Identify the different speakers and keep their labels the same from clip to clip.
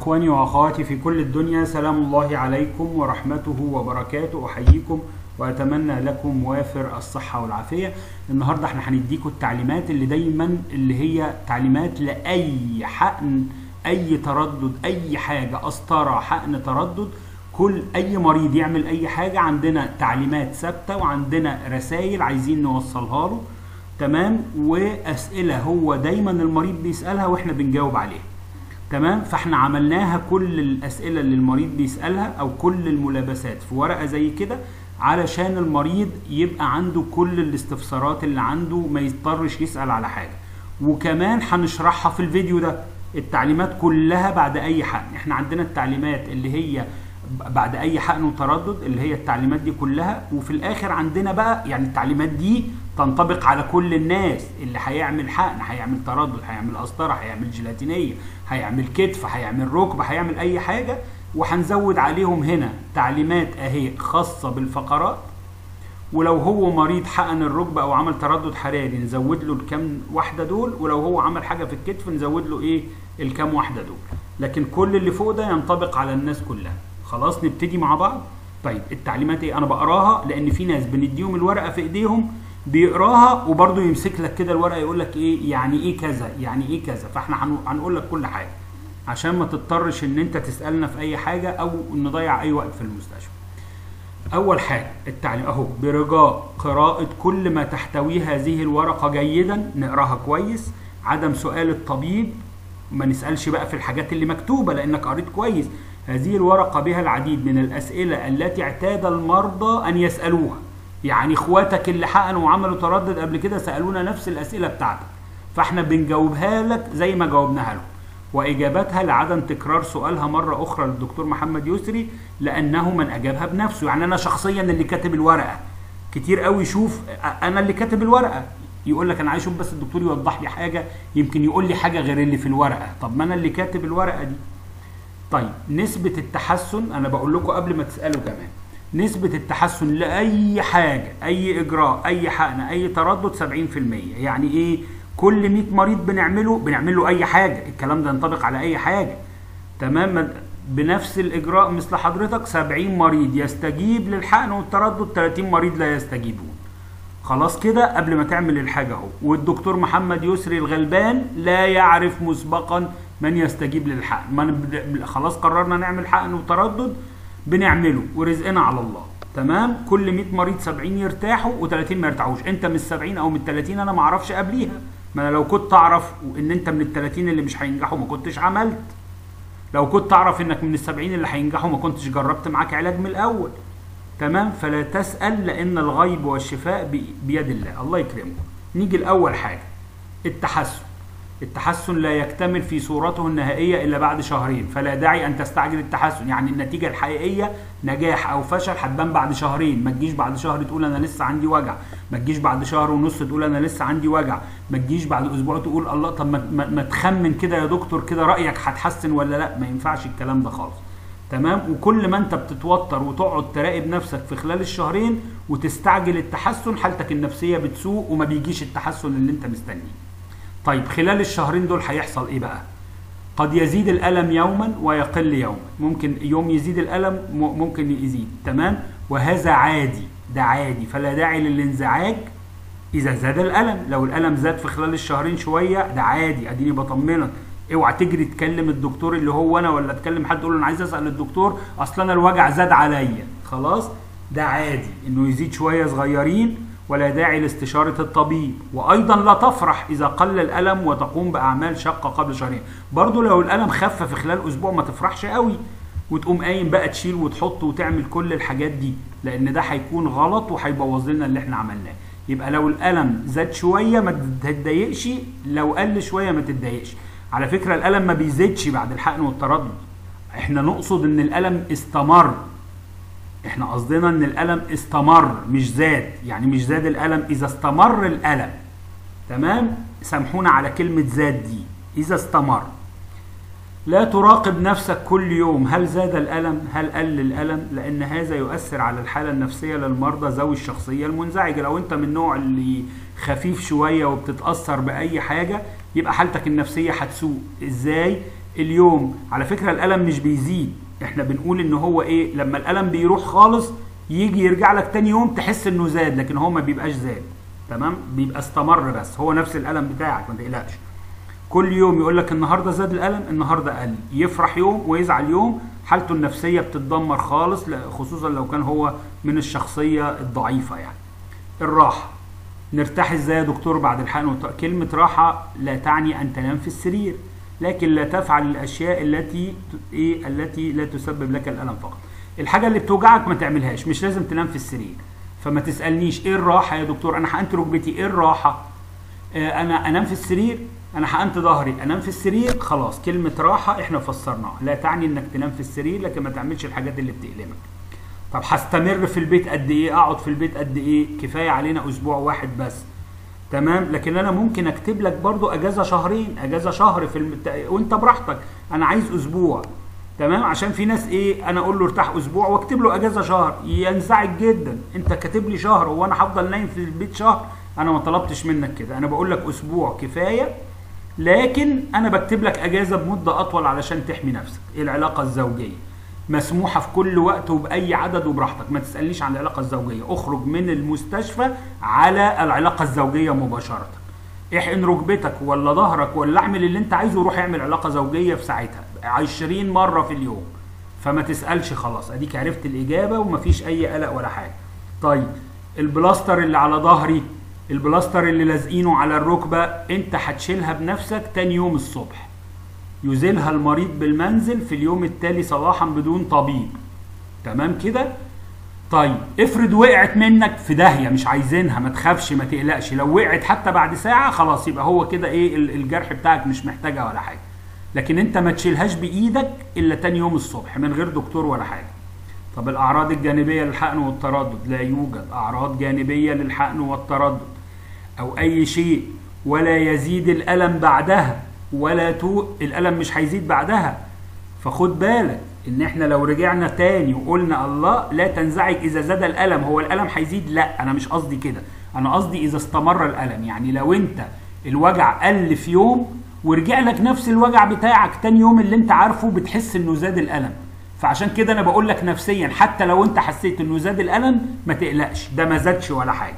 Speaker 1: إخواني وأخواتي في كل الدنيا سلام الله عليكم ورحمته وبركاته أحييكم وأتمنى لكم وافر الصحة والعافية النهاردة احنا هنديكم التعليمات اللي دايما اللي هي تعليمات لأي حقن أي تردد أي حاجة قسطرة حقن تردد كل أي مريض يعمل أي حاجة عندنا تعليمات ثابتة وعندنا رسائل عايزين نوصلها له تمام وأسئلة هو دايما المريض بيسألها واحنا بنجاوب عليها تمام فاحنا عملناها كل الاسئله اللي المريض بيسالها او كل الملابسات في ورقه زي كده علشان المريض يبقى عنده كل الاستفسارات اللي عنده ما يضطرش يسال على حاجه وكمان هنشرحها في الفيديو ده التعليمات كلها بعد اي حقن احنا عندنا التعليمات اللي هي بعد اي حقن وتردد اللي هي التعليمات دي كلها وفي الاخر عندنا بقى يعني التعليمات دي تنطبق على كل الناس اللي هيعمل حقن هيعمل تردد هيعمل قسطره هيعمل جيلاتينيه هيعمل كتف هيعمل ركبه هيعمل اي حاجه وهنزود عليهم هنا تعليمات اهي خاصه بالفقرات ولو هو مريض حقن الركبه او عمل تردد حراري نزود له الكام واحده دول ولو هو عمل حاجه في الكتف نزود له ايه الكام واحده دول لكن كل اللي فوق ده ينطبق على الناس كلها خلاص نبتدي مع بعض طيب التعليمات ايه انا بقراها لان في ناس بنديهم الورقه في ايديهم بيقراها وبرضه يمسك لك كده الورقه يقول لك ايه يعني ايه كذا يعني ايه كذا فاحنا هنقول لك كل حاجه عشان ما تضطرش ان انت تسالنا في اي حاجه او نضيع اي وقت في المستشفى اول حاجه التعليم اهو برجاء قراءه كل ما تحتويه هذه الورقه جيدا نقراها كويس عدم سؤال الطبيب ما نسالش بقى في الحاجات اللي مكتوبه لانك قريت كويس هذه الورقه بها العديد من الاسئله التي اعتاد المرضى ان يسالوها يعني اخواتك اللي حقنوا وعملوا تردد قبل كده سالونا نفس الاسئله بتاعتك فاحنا بنجاوبها لك زي ما جاوبناها لهم واجابتها لعدم تكرار سؤالها مره اخرى للدكتور محمد يسري لانه من اجابها بنفسه يعني انا شخصيا اللي كاتب الورقه كتير قوي يشوف انا اللي كاتب الورقه يقول لك انا عايز اشوف بس الدكتور يوضح لي حاجه يمكن يقول لي حاجه غير اللي في الورقه طب ما انا اللي كاتب الورقه دي طيب نسبه التحسن انا بقول لكم قبل ما تسالوا كمان نسبة التحسن لأي حاجة أي إجراء أي حقن أي تردد 70% يعني إيه كل 100 مريض بنعمله بنعمل له أي حاجة الكلام ده ينطبق على أي حاجة تمام بنفس الإجراء مثل حضرتك 70 مريض يستجيب للحقن والتردد 30 مريض لا يستجيبون خلاص كده قبل ما تعمل الحاجة اهو والدكتور محمد يسري الغلبان لا يعرف مسبقا من يستجيب للحقن من خلاص قررنا نعمل حقن وتردد بنعمله ورزقنا على الله تمام كل 100 مريض 70 يرتاحوا و30 ما يرتاحوش انت من ال 70 او من ال 30 انا ما اعرفش قبليها ما انا لو كنت اعرف ان انت من ال 30 اللي مش هينجحوا ما كنتش عملت لو كنت اعرف انك من ال 70 اللي هينجحوا ما كنتش جربت معاك علاج من الاول تمام فلا تسال لان الغيب والشفاء بيد الله الله يكرمكم نيجي لاول حاجه التحسن التحسن لا يكتمل في صورته النهائية إلا بعد شهرين فلا داعي أن تستعجل التحسن يعني النتيجة الحقيقية نجاح أو فشل هتبان بعد شهرين ما تجيش بعد شهر تقول أنا لسه عندي وجع ما تجيش بعد شهر ونص تقول أنا لسه عندي وجع ما تجيش بعد أسبوع تقول الله طب ما, ما, ما تخمن كده يا دكتور كده رأيك هتحسن ولا لا ما ينفعش الكلام ده خالص تمام وكل ما انت بتتوتر وتقعد تراقب نفسك في خلال الشهرين وتستعجل التحسن حالتك النفسية بتسوء وما بيجيش التحسن اللي انت مستنيه طيب خلال الشهرين دول هيحصل ايه بقى قد يزيد الالم يوما ويقل يوما ممكن يوم يزيد الالم ممكن يزيد تمام وهذا عادي ده عادي فلا داعي للانزعاج اذا زاد الالم لو الالم زاد في خلال الشهرين شويه ده عادي اديني بطمنك اوعى تجري تكلم الدكتور اللي هو انا ولا تكلم حد تقول له انا عايز اسال الدكتور اصل انا الوجع زاد عليا خلاص ده عادي انه يزيد شويه صغيرين ولا داعي لاستشارة الطبيب وأيضا لا تفرح إذا قل الألم وتقوم بأعمال شاقة قبل شهرين برضو لو الألم خف في خلال أسبوع ما تفرحش قوي وتقوم قايم بقى تشيل وتحط وتعمل كل الحاجات دي لأن ده هيكون غلط وهيبوظ لنا اللي احنا عملناه يبقى لو الألم زاد شوية ما تتضايقش لو قل شوية ما تتضايقش على فكرة الألم ما بيزيدش بعد الحقن والتردد احنا نقصد ان الألم استمر احنا قصدنا ان الالم استمر مش زاد يعني مش زاد الالم اذا استمر الالم تمام سامحونا على كلمه زاد دي اذا استمر لا تراقب نفسك كل يوم هل زاد الالم هل قل الالم لان هذا يؤثر على الحاله النفسيه للمرضى ذوي الشخصيه المنزعجه لو انت من النوع اللي خفيف شويه وبتتاثر باي حاجه يبقى حالتك النفسيه هتسوء ازاي اليوم على فكره الالم مش بيزيد احنا بنقول ان هو ايه لما الالم بيروح خالص يجي يرجع لك تاني يوم تحس انه زاد لكن هو ما بيبقاش زاد تمام بيبقى استمر بس هو نفس الالم بتاعك ما تقلقش كل يوم يقول لك النهارده زاد الالم النهارده قل يفرح يوم ويزعل يوم حالته النفسيه بتتدمر خالص خصوصا لو كان هو من الشخصيه الضعيفه يعني الراحه نرتاح ازاي يا دكتور بعد الحقن والط... كلمه راحه لا تعني ان تنام في السرير لكن لا تفعل الاشياء التي ايه التي لا تسبب لك الالم فقط الحاجه اللي بتوجعك ما تعملهاش مش لازم تنام في السرير فما تسالنيش ايه الراحه يا دكتور انا حقنت ركبتي ايه الراحه آه انا انام في السرير انا حقنت ظهري انام في السرير خلاص كلمه راحه احنا فسرناها لا تعني انك تنام في السرير لكن ما تعملش الحاجات اللي بتألمك طب هستمر في البيت قد ايه اقعد في البيت قد ايه كفايه علينا اسبوع واحد بس تمام لكن انا ممكن اكتب لك برضو اجازه شهرين اجازه شهر في المت... وانت براحتك انا عايز اسبوع تمام عشان في ناس ايه انا اقول له ارتاح اسبوع واكتب له اجازه شهر ينزعج جدا انت كاتب لي شهر وانا هفضل نايم في البيت شهر انا ما طلبتش منك كده انا بقول لك اسبوع كفايه لكن انا بكتب لك اجازه بمده اطول علشان تحمي نفسك العلاقه الزوجيه مسموحه في كل وقت وباي عدد وبراحتك ما تسالنيش عن العلاقه الزوجيه اخرج من المستشفى على العلاقه الزوجيه مباشره احقن ركبتك ولا ظهرك ولا اعمل اللي انت عايزه وروح اعمل علاقه زوجيه في ساعتها 20 مره في اليوم فما تسالش خلاص اديك عرفت الاجابه ومفيش اي قلق ولا حاجه طيب البلاستر اللي على ظهري البلاستر اللي لازقينه على الركبه انت هتشيلها بنفسك تاني يوم الصبح يزيلها المريض بالمنزل في اليوم التالي صباحا بدون طبيب تمام كده طيب افرض وقعت منك في داهيه مش عايزينها ما تخافش ما تقلقش لو وقعت حتى بعد ساعه خلاص يبقى هو كده ايه الجرح بتاعك مش محتاجها ولا حاجه لكن انت ما تشيلهاش بايدك الا تاني يوم الصبح من غير دكتور ولا حاجه طب الاعراض الجانبيه للحقن والتردد لا يوجد اعراض جانبيه للحقن والتردد او اي شيء ولا يزيد الالم بعدها ولا تو الالم مش هيزيد بعدها فخد بالك ان احنا لو رجعنا تاني وقلنا الله لا تنزعج اذا زاد الالم هو الالم هيزيد لا انا مش قصدي كده انا قصدي اذا استمر الالم يعني لو انت الوجع قل في يوم ورجع لك نفس الوجع بتاعك تاني يوم اللي انت عارفه بتحس انه زاد الالم فعشان كده انا بقول لك نفسيا حتى لو انت حسيت انه زاد الالم ما تقلقش ده ما زادش ولا حاجه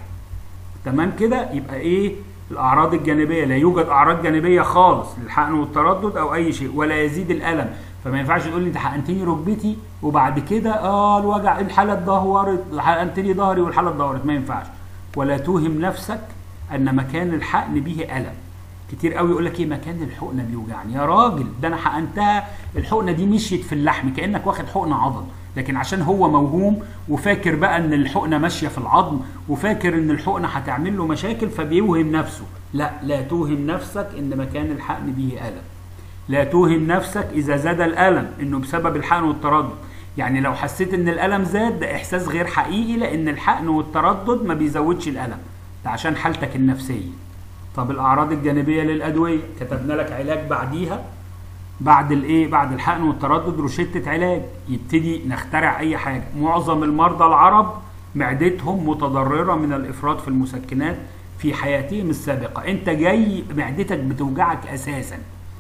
Speaker 1: تمام كده يبقى ايه الاعراض الجانبيه لا يوجد اعراض جانبيه خالص للحقن والتردد او اي شيء ولا يزيد الالم فما ينفعش تقول لي انت حقنتني ركبتي وبعد كده اه الوجع الحاله اتدهورت حقنتني ظهري والحاله اتدهورت ما ينفعش ولا توهم نفسك ان مكان الحقن به الم كتير قوي يقول لك ايه مكان الحقنه بيوجعني يا راجل ده انا حقنتها الحقنه دي مشيت في اللحم كانك واخد حقنه عضل لكن عشان هو موهوم وفاكر بقى ان الحقنه ماشيه في العظم وفاكر ان الحقنه هتعمل له مشاكل فبيوهم نفسه لا لا توهم نفسك ان مكان الحقن به الم لا توهم نفسك اذا زاد الالم انه بسبب الحقن والتردد يعني لو حسيت ان الالم زاد ده احساس غير حقيقي لان الحقن والتردد ما بيزودش الالم ده عشان حالتك النفسيه طب الاعراض الجانبيه للادويه كتبنا لك علاج بعديها بعد الايه بعد الحقن والتردد روشته علاج يبتدي نخترع اي حاجه معظم المرضى العرب معدتهم متضرره من الافراط في المسكنات في حياتهم السابقه انت جاي معدتك بتوجعك اساسا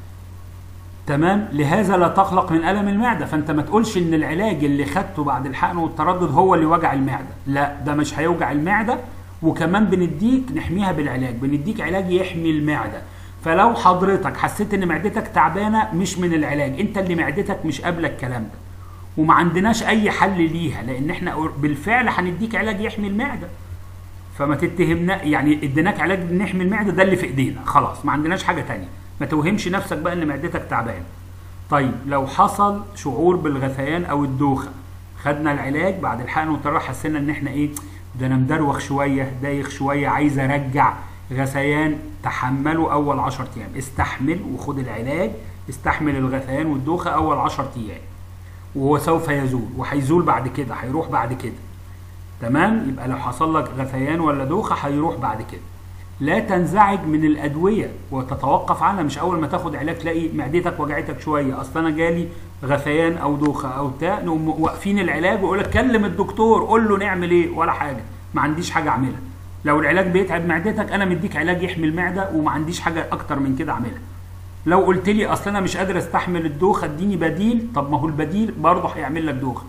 Speaker 1: تمام لهذا لا تقلق من الم المعده فانت ما تقولش ان العلاج اللي خدته بعد الحقن والتردد هو اللي وجع المعده لا ده مش هيوجع المعده وكمان بنديك نحميها بالعلاج بنديك علاج يحمي المعده فلو حضرتك حسيت ان معدتك تعبانه مش من العلاج انت اللي معدتك مش قابله الكلام ده وما عندناش اي حل ليها لان احنا بالفعل هنديك علاج يحمي المعده فما تتهمنا يعني اديناك علاج نحمي المعده ده اللي في ايدينا خلاص ما عندناش حاجه تانية ما توهمش نفسك بقى ان معدتك تعبان طيب لو حصل شعور بالغثيان او الدوخه خدنا العلاج بعد الحقن والتردد حسينا ان احنا ايه ده انا مدروخ شويه دايخ شويه عايز ارجع غثيان تحمله اول 10 ايام استحمل وخد العلاج استحمل الغثيان والدوخه اول 10 ايام وهو سوف يزول وهيزول بعد كده هيروح بعد كده تمام يبقى لو حصل لك غثيان ولا دوخه هيروح بعد كده لا تنزعج من الادويه وتتوقف عنها مش اول ما تاخد علاج تلاقي معدتك وجعتك شويه اصل انا جالي غثيان او دوخه او بتاع نقوم واقفين العلاج ويقول لك كلم الدكتور قول له نعمل ايه ولا حاجه ما عنديش حاجه اعملها لو العلاج بيتعب معدتك انا مديك علاج يحمي المعده وما عنديش حاجه اكتر من كده اعملها لو قلت لي اصل انا مش قادر استحمل الدوخه اديني بديل طب ما هو البديل برضه هيعمل لك دوخه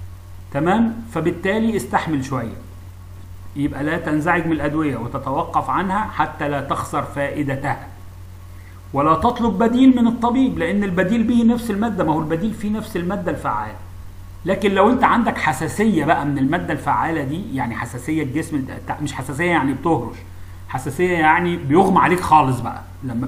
Speaker 1: تمام فبالتالي استحمل شويه يبقى لا تنزعج من الادويه وتتوقف عنها حتى لا تخسر فائدتها ولا تطلب بديل من الطبيب لان البديل به نفس الماده ما هو البديل فيه نفس الماده الفعاله لكن لو انت عندك حساسيه بقى من الماده الفعاله دي يعني حساسيه الجسم مش حساسيه يعني بتهرش حساسيه يعني بيغمى عليك خالص بقى لما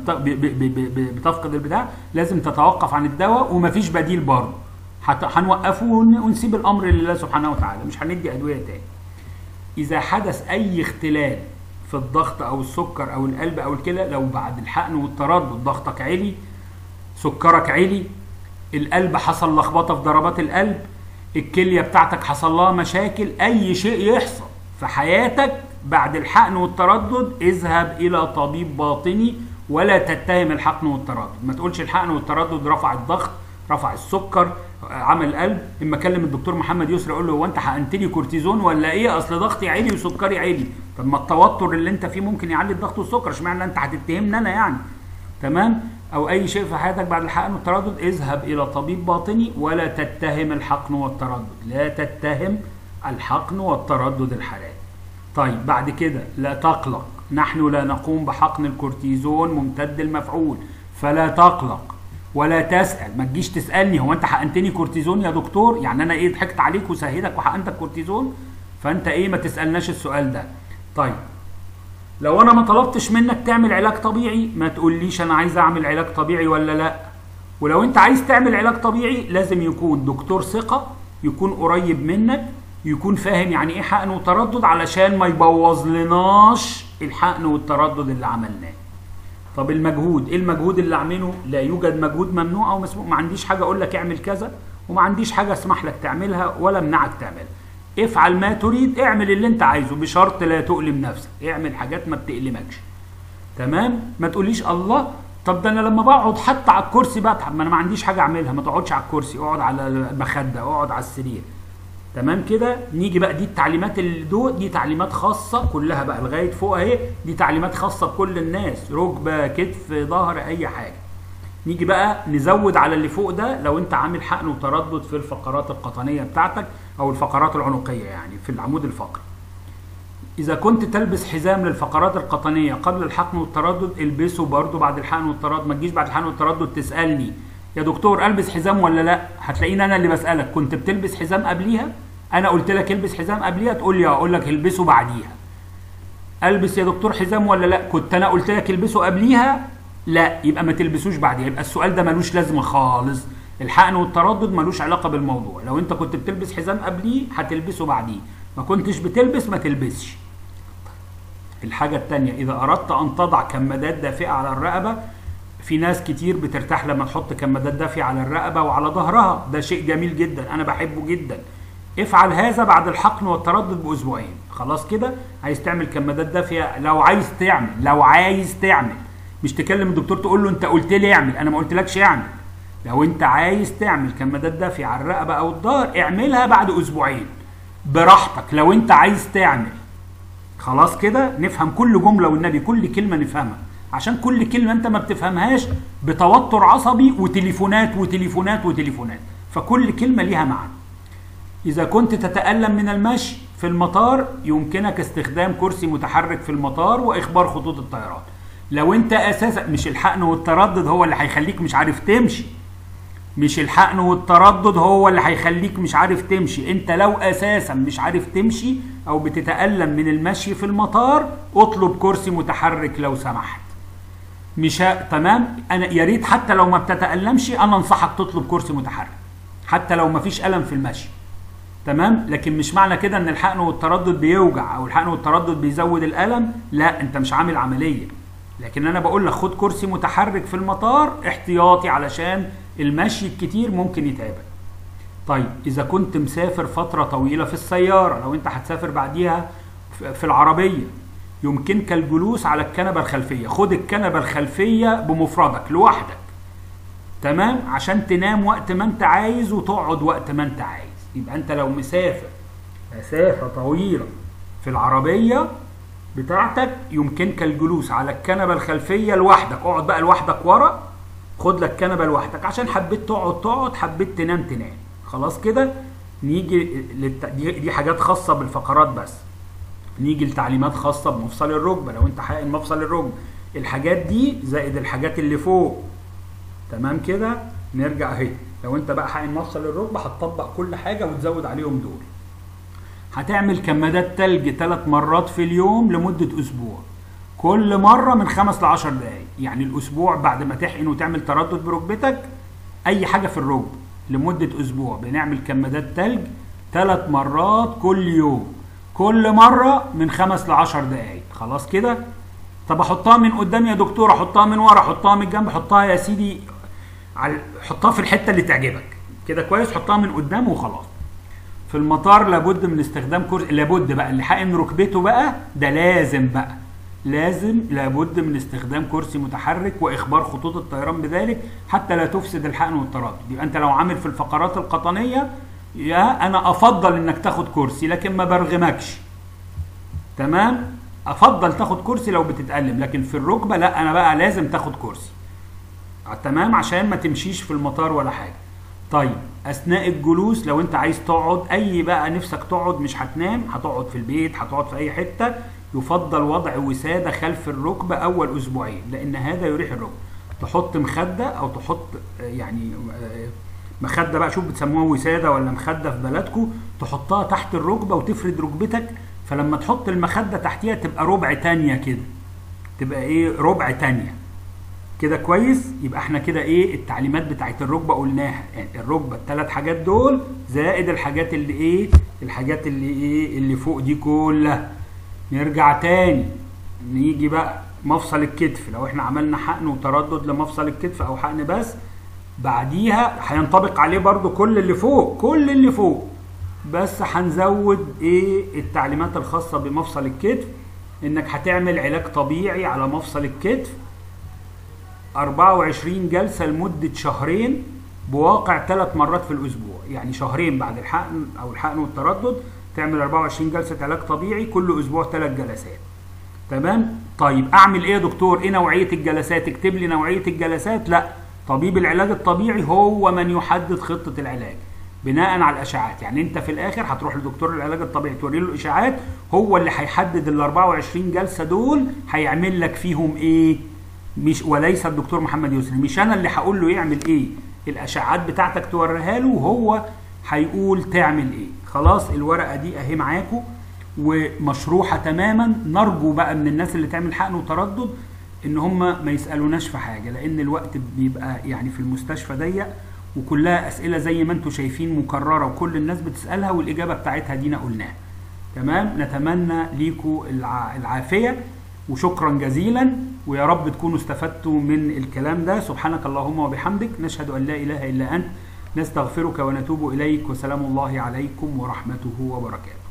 Speaker 1: بتفقد البتاع لازم تتوقف عن الدواء ومفيش بديل برضه هنوقفه ونسيب الامر لله سبحانه وتعالى مش هندي ادويه تاني اذا حدث اي اختلال في الضغط او السكر او القلب او الكلى لو بعد الحقن والتردد ضغطك عالي سكرك عالي القلب حصل لخبطه في ضربات القلب الكليه بتاعتك حصل لها مشاكل اي شيء يحصل في حياتك بعد الحقن والتردد اذهب الى طبيب باطني ولا تتهم الحقن والتردد ما تقولش الحقن والتردد رفع الضغط رفع السكر عمل قلب اما اكلم الدكتور محمد يسري اقول له هو انت حقنت لي كورتيزون ولا ايه اصل ضغطي عالي وسكري عالي طب ما التوتر اللي انت فيه ممكن يعلي الضغط والسكر اشمعنى انت هتتهمني انا يعني تمام او اي شيء في حياتك بعد الحقن والتردد اذهب الى طبيب باطني ولا تتهم الحقن والتردد لا تتهم الحقن والتردد الحراري طيب بعد كده لا تقلق نحن لا نقوم بحقن الكورتيزون ممتد المفعول فلا تقلق ولا تسال ما تجيش تسالني هو انت حقنتني كورتيزون يا دكتور يعني انا ايه ضحكت عليك وسهدك وحقنتك كورتيزون فانت ايه ما تسالناش السؤال ده طيب لو انا ما طلبتش منك تعمل علاج طبيعي ما تقوليش انا عايز اعمل علاج طبيعي ولا لا ولو انت عايز تعمل علاج طبيعي لازم يكون دكتور ثقه يكون قريب منك يكون فاهم يعني ايه حقن وتردد علشان ما يبوظ لناش الحقن والتردد اللي عملناه طب المجهود ايه المجهود اللي اعمله لا يوجد مجهود ممنوع او مسموح ما عنديش حاجه اقول لك اعمل كذا وما عنديش حاجه اسمح لك تعملها ولا امنعك تعملها افعل ما تريد اعمل اللي انت عايزه بشرط لا تؤلم نفسك اعمل حاجات ما بتألمكش تمام ما تقوليش الله طب ده انا لما بقعد حتى على الكرسي بتعب ما انا ما عنديش حاجه اعملها ما تقعدش على الكرسي اقعد على المخده اقعد على السرير تمام كده نيجي بقى دي التعليمات اللي دول دي تعليمات خاصه كلها بقى لغايه فوق اهي دي تعليمات خاصه بكل الناس ركبه كتف ظهر اي حاجه نيجي بقى نزود على اللي فوق ده لو انت عامل حقن وتردد في الفقرات القطنيه بتاعتك او الفقرات العنقيه يعني في العمود الفقري اذا كنت تلبس حزام للفقرات القطنيه قبل الحقن والتردد البسه برضه بعد الحقن والتردد ما تجيش بعد الحقن والتردد تسالني يا دكتور البس حزام ولا لا هتلاقيني انا اللي بسالك كنت بتلبس حزام قبليها انا قلت لك البس حزام قبليها تقول لي اقول لك البسه بعديها البس يا دكتور حزام ولا لا كنت انا قلت لك البسه قبليها لا يبقى ما تلبسوش بعديها يبقى السؤال ده ملوش لازمه خالص الحقن والتردد ملوش علاقه بالموضوع لو انت كنت بتلبس حزام قبليه هتلبسه بعديه ما كنتش بتلبس ما تلبسش الحاجة التانية إذا أردت أن تضع كمادات دافئة على الرقبة في ناس كتير بترتاح لما تحط كمادات دافئة على الرقبة وعلى ظهرها ده شيء جميل جدا أنا بحبه جدا افعل هذا بعد الحقن والتردد بأسبوعين خلاص كده عايز تعمل كمادات دافئة لو عايز تعمل لو عايز تعمل مش تكلم الدكتور تقول له انت قلت لي اعمل انا ما قلتلكش اعمل لو انت عايز تعمل كمادات دافئة على الرقبة او الظهر اعملها بعد اسبوعين براحتك لو انت عايز تعمل خلاص كده نفهم كل جملة والنبي كل كلمة نفهمها عشان كل كلمة انت ما بتفهمهاش بتوتر عصبي وتليفونات وتليفونات وتليفونات فكل كلمة ليها معنى إذا كنت تتألم من المشي في المطار يمكنك استخدام كرسي متحرك في المطار وإخبار خطوط الطيران لو انت اساسا مش الحقن والتردد هو اللي هيخليك مش عارف تمشي مش الحقن والتردد هو اللي هيخليك مش عارف تمشي انت لو اساسا مش عارف تمشي او بتتألم من المشي في المطار اطلب كرسي متحرك لو سمحت مش ه... تمام انا يا ريت حتى لو ما بتتألمش انا انصحك تطلب كرسي متحرك حتى لو ما فيش ألم في المشي تمام لكن مش معنى كده ان الحقن والتردد بيوجع او الحقن والتردد بيزود الألم لا انت مش عامل عملية لكن انا بقول لك خد كرسي متحرك في المطار احتياطي علشان المشي الكتير ممكن يتعبك طيب اذا كنت مسافر فتره طويله في السياره لو انت هتسافر بعديها في العربيه يمكنك الجلوس على الكنبه الخلفيه خد الكنبه الخلفيه بمفردك لوحدك تمام عشان تنام وقت ما انت عايز وتقعد وقت ما انت عايز يبقى انت لو مسافر مسافه طويله في العربيه بتاعتك يمكنك الجلوس على الكنبه الخلفيه لوحدك اقعد بقى لوحدك ورا خد لك كنبه لوحدك عشان حبيت تقعد تقعد حبيت تنام تنام خلاص كده نيجي للت... دي, دي حاجات خاصه بالفقرات بس نيجي لتعليمات خاصه بمفصل الركبه لو انت حقن مفصل الركبه الحاجات دي زائد الحاجات اللي فوق تمام كده نرجع اهي لو انت بقى حقن مفصل الركبه هتطبق كل حاجه وتزود عليهم دول هتعمل كمادات تلج ثلاث مرات في اليوم لمده اسبوع كل مره من خمس ل 10 دقائق يعني الاسبوع بعد ما تحقن وتعمل تردد بركبتك اي حاجه في الركبه لمده اسبوع بنعمل كمادات تلج ثلاث مرات كل يوم كل مره من خمس ل 10 دقائق خلاص كده طب احطها من قدام يا دكتور احطها من ورا احطها من الجنب حطها يا سيدي على حطها في الحته اللي تعجبك كده كويس حطها من قدام وخلاص في المطار لابد من استخدام كرسي لابد بقى اللي حقن ركبته بقى ده لازم بقى لازم لابد من استخدام كرسي متحرك واخبار خطوط الطيران بذلك حتى لا تفسد الحقن والتردد يبقى انت لو عامل في الفقرات القطنيه يا انا افضل انك تاخد كرسي لكن ما برغمكش تمام افضل تاخد كرسي لو بتتألم لكن في الركبه لا انا بقى لازم تاخد كرسي تمام عشان ما تمشيش في المطار ولا حاجه طيب اثناء الجلوس لو انت عايز تقعد اي بقى نفسك تقعد مش هتنام هتقعد في البيت هتقعد في اي حته يفضل وضع وساده خلف الركبه اول اسبوعين لان هذا يريح الركبه تحط مخده او تحط يعني مخده بقى شوف بتسموها وساده ولا مخده في بلدكم تحطها تحت الركبه وتفرد ركبتك فلما تحط المخده تحتيها تبقى ربع تانية كده تبقى ايه ربع تانية كده كويس يبقى احنا كده ايه التعليمات بتاعت الركبه قلناها يعني الركبه الثلاث حاجات دول زائد الحاجات اللي ايه الحاجات اللي ايه اللي فوق دي كلها نرجع تاني نيجي بقى مفصل الكتف لو احنا عملنا حقن وتردد لمفصل الكتف او حقن بس بعديها هينطبق عليه برضو كل اللي فوق كل اللي فوق بس هنزود ايه التعليمات الخاصة بمفصل الكتف انك هتعمل علاج طبيعي على مفصل الكتف 24 جلسة لمدة شهرين بواقع ثلاث مرات في الاسبوع يعني شهرين بعد الحقن او الحقن والتردد تعمل 24 جلسة علاج طبيعي كل اسبوع ثلاث جلسات تمام طيب اعمل ايه يا دكتور ايه نوعية الجلسات اكتب لي نوعية الجلسات لا طبيب العلاج الطبيعي هو من يحدد خطة العلاج بناء على الاشعاعات يعني انت في الاخر هتروح لدكتور العلاج الطبيعي توري له الاشاعات هو اللي هيحدد ال 24 جلسه دول هيعمل لك فيهم ايه مش وليس الدكتور محمد يسري مش انا اللي هقول له يعمل ايه الاشعاعات بتاعتك توريها له وهو هيقول تعمل ايه خلاص الورقه دي اهي معاكم ومشروحه تماما نرجو بقى من الناس اللي تعمل حقن وتردد ان هم ما يسالوناش في حاجه لان الوقت بيبقى يعني في المستشفى ضيق وكلها اسئله زي ما انتم شايفين مكرره وكل الناس بتسالها والاجابه بتاعتها دينا قلناها تمام نتمنى ليكم الع... العافيه وشكرا جزيلا ويا رب تكونوا استفدتوا من الكلام ده سبحانك اللهم وبحمدك نشهد ان لا اله الا انت نستغفرك ونتوب اليك وسلام الله عليكم ورحمته وبركاته